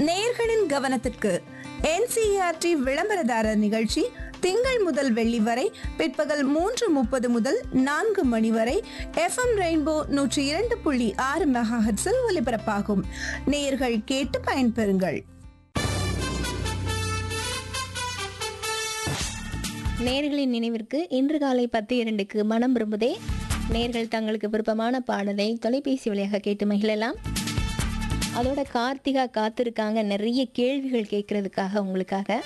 நேயர்களின் கவனத்திற்கு என்சிஆர்டி விளம்பரதாரர் நிகழ்ச்சி திங்கள் முதல் வெள்ளி வரை பிற்பகல் மூன்று முப்பது முதல் நான்கு மணி வரை எஃப்எம் ரெயின்போ நூற்றி இரண்டு புள்ளி ஆறு மெகாஹெட்ஸில் ஒலிபரப்பாகும் நேயர்கள் கேட்டு பயன்பெறுங்கள் நேர்களின் நினைவிற்கு இன்று காலை பத்து இரண்டுக்கு மனம் விரும்புதே நேர்கள் தங்களுக்கு விருப்பமான பாடலை தொலைபேசி வழியாக கேட்டு மகிழலாம் அதோட கார்த்திகா காத்திருக்காங்க நிறைய கேள்விகள் கேட்கறதுக்காக உங்களுக்காக